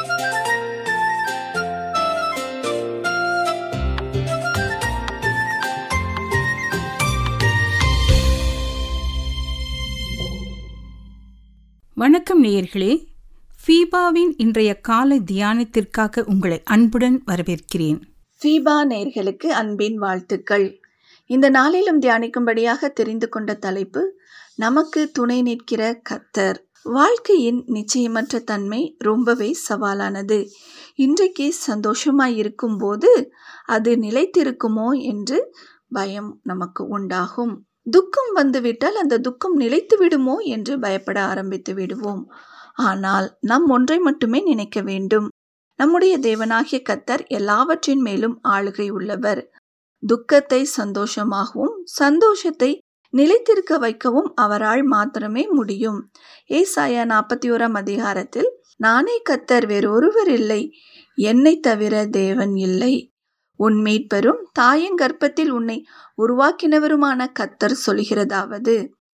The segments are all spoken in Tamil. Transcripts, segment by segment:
வணக்கம் நேயர்களே ஃபீபாவின் இன்றைய காலை தியானத்திற்காக உங்களை அன்புடன் வரவேற்கிறேன் ஃபீபா நேர்களுக்கு அன்பின் வாழ்த்துக்கள் இந்த நாளிலும் தியானிக்கும்படியாக தெரிந்து கொண்ட தலைப்பு நமக்கு துணை நிற்கிற கத்தர் வாழ்க்கையின் நிச்சயமற்ற தன்மை ரொம்பவே சவாலானது இன்றைக்கு சந்தோஷமாய் இருக்கும்போது அது நிலைத்திருக்குமோ என்று பயம் நமக்கு உண்டாகும் துக்கம் வந்துவிட்டால் அந்த துக்கம் நிலைத்து விடுமோ என்று பயப்பட ஆரம்பித்து விடுவோம் ஆனால் நம் ஒன்றை மட்டுமே நினைக்க வேண்டும் நம்முடைய தேவனாகிய கத்தர் எல்லாவற்றின் மேலும் ஆளுகை உள்ளவர் துக்கத்தை சந்தோஷமாகவும் சந்தோஷத்தை நிலைத்திருக்க வைக்கவும் அவரால் மாத்திரமே முடியும் ஏசாயா நாற்பத்தி ஓராம் அதிகாரத்தில் நானே கத்தர் வேறொருவர் இல்லை என்னை தவிர தேவன் இல்லை உன் மீட்பெரும் தாயின் கர்ப்பத்தில் உன்னை உருவாக்கினவருமான கத்தர் சொல்கிறதாவது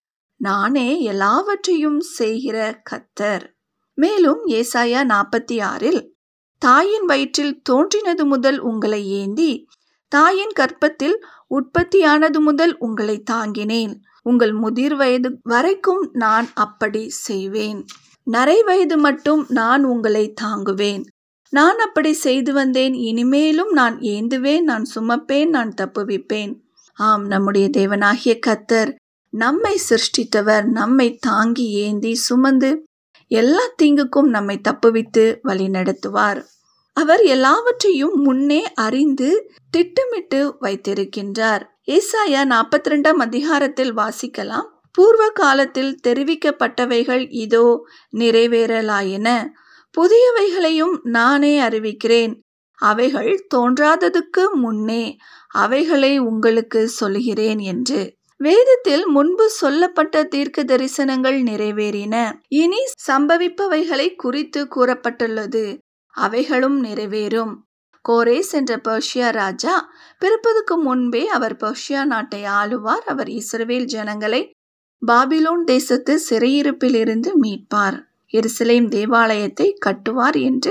நானே எல்லாவற்றையும் செய்கிற கத்தர் மேலும் ஏசாயா நாற்பத்தி ஆறில் தாயின் வயிற்றில் தோன்றினது முதல் உங்களை ஏந்தி தாயின் கற்பத்தில் உற்பத்தியானது முதல் உங்களை தாங்கினேன் உங்கள் முதிர் வயது வரைக்கும் நான் அப்படி செய்வேன் நரை வயது மட்டும் நான் உங்களை தாங்குவேன் நான் அப்படி செய்து வந்தேன் இனிமேலும் நான் ஏந்துவேன் நான் சுமப்பேன் நான் தப்புவிப்பேன் ஆம் நம்முடைய தேவனாகிய கத்தர் நம்மை சிருஷ்டித்தவர் நம்மை தாங்கி ஏந்தி சுமந்து எல்லா தீங்குக்கும் நம்மை தப்புவித்து வழி நடத்துவார் அவர் எல்லாவற்றையும் முன்னே அறிந்து திட்டமிட்டு வைத்திருக்கின்றார் ஏசாயா நாற்பத்தி ரெண்டாம் அதிகாரத்தில் வாசிக்கலாம் பூர்வ காலத்தில் தெரிவிக்கப்பட்டவைகள் இதோ நிறைவேறலாயின புதியவைகளையும் நானே அறிவிக்கிறேன் அவைகள் தோன்றாததுக்கு முன்னே அவைகளை உங்களுக்கு சொல்கிறேன் என்று வேதத்தில் முன்பு சொல்லப்பட்ட தீர்க்க தரிசனங்கள் நிறைவேறின இனி சம்பவிப்பவைகளை குறித்து கூறப்பட்டுள்ளது அவைகளும் நிறைவேறும் கோரேஸ் என்ற பர்ஷியா ராஜா பிறப்பதற்கு முன்பே அவர் பர்ஷியா நாட்டை ஆளுவார் அவர் இஸ்ரவேல் ஜனங்களை பாபிலோன் தேசத்து சிறையிருப்பில் இருந்து மீட்பார் எருசலேம் தேவாலயத்தை கட்டுவார் என்று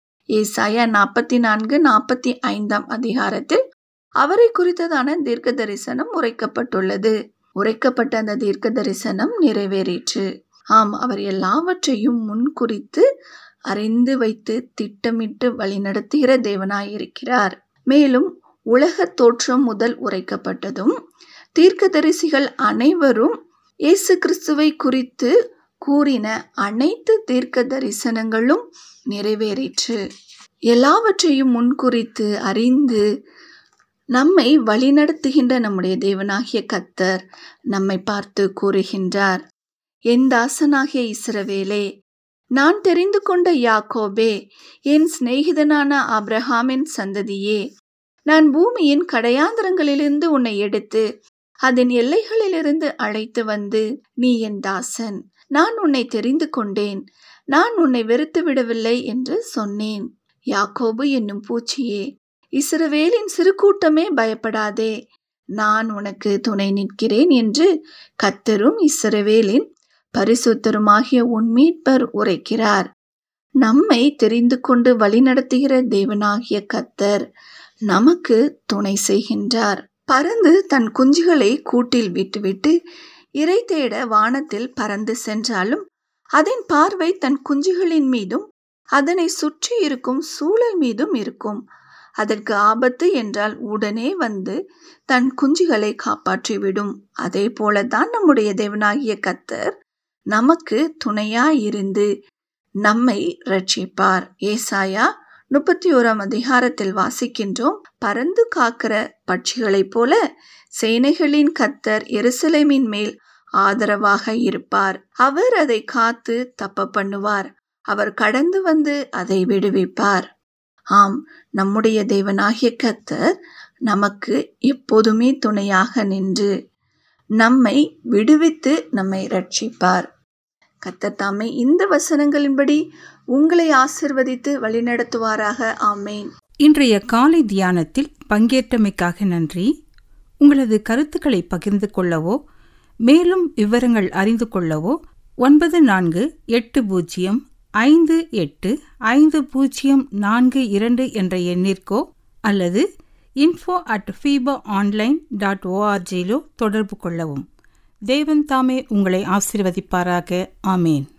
ஏசாயா நாற்பத்தி நான்கு நாற்பத்தி ஐந்தாம் அதிகாரத்தில் அவரை குறித்ததான தீர்க்க தரிசனம் உரைக்கப்பட்டுள்ளது உரைக்கப்பட்ட அந்த தீர்க்க தரிசனம் நிறைவேறிற்று ஆம் அவர் எல்லாவற்றையும் முன்குறித்து அறிந்து வைத்து திட்டமிட்டு வழிநடத்துகிற தேவனாயிருக்கிறார் மேலும் உலக தோற்றம் முதல் உரைக்கப்பட்டதும் தீர்க்கதரிசிகள் அனைவரும் இயேசு கிறிஸ்துவை குறித்து கூறின அனைத்து தீர்க்க தரிசனங்களும் நிறைவேறிற்று எல்லாவற்றையும் முன்குறித்து அறிந்து நம்மை வழிநடத்துகின்ற நம்முடைய தேவனாகிய கத்தர் நம்மை பார்த்து கூறுகின்றார் என் தாசனாகிய இஸ்ரவேலே நான் தெரிந்து கொண்ட யாக்கோபே என் சிநேகிதனான அப்ரஹாமின் சந்ததியே நான் பூமியின் கடையாந்திரங்களிலிருந்து உன்னை எடுத்து அதன் எல்லைகளிலிருந்து அழைத்து வந்து நீ என் தாசன் நான் உன்னை தெரிந்து கொண்டேன் நான் உன்னை வெறுத்து விடவில்லை என்று சொன்னேன் யாக்கோபு என்னும் பூச்சியே இஸ்ரவேலின் சிறு கூட்டமே பயப்படாதே நான் உனக்கு துணை நிற்கிறேன் என்று கத்தரும் இஸ்ரவேலின் பரிசுத்தருமாகிய உன் மீட்பர் உரைக்கிறார் நம்மை தெரிந்து கொண்டு வழிநடத்துகிற தேவனாகிய கத்தர் நமக்கு துணை செய்கின்றார் பறந்து தன் குஞ்சுகளை கூட்டில் விட்டுவிட்டு இறை தேட வானத்தில் பறந்து சென்றாலும் அதன் பார்வை தன் குஞ்சுகளின் மீதும் அதனை சுற்றி இருக்கும் சூழல் மீதும் இருக்கும் அதற்கு ஆபத்து என்றால் உடனே வந்து தன் குஞ்சுகளை காப்பாற்றிவிடும் அதே போலதான் நம்முடைய தேவனாகிய கத்தர் நமக்கு துணையாயிருந்து நம்மை ரட்சிப்பார் ஏசாயா முப்பத்தி ஓராம் அதிகாரத்தில் வாசிக்கின்றோம் பறந்து காக்கிற பட்சிகளைப் போல சேனைகளின் கத்தர் எருசலேமின் மேல் ஆதரவாக இருப்பார் அவர் அதை காத்து தப்ப பண்ணுவார் அவர் கடந்து வந்து அதை விடுவிப்பார் ஆம் நம்முடைய தேவனாகிய கத்தர் நமக்கு எப்போதுமே துணையாக நின்று நம்மை விடுவித்து நம்மை ரட்சிப்பார் கத்தர் தாமே இந்த வசனங்களின்படி உங்களை ஆசிர்வதித்து வழிநடத்துவாராக ஆமேன் இன்றைய காலை தியானத்தில் பங்கேற்றமைக்காக நன்றி உங்களது கருத்துக்களை பகிர்ந்து கொள்ளவோ மேலும் விவரங்கள் அறிந்து கொள்ளவோ ஒன்பது நான்கு எட்டு பூஜ்ஜியம் ஐந்து எட்டு ஐந்து பூஜ்ஜியம் நான்கு இரண்டு என்ற எண்ணிற்கோ அல்லது info at FEBA online dot ஓஆர்ஜியிலோ தொடர்பு கொள்ளவும் தேவன் தாமே உங்களை ஆசீர்வதிப்பாராக ஆமேன்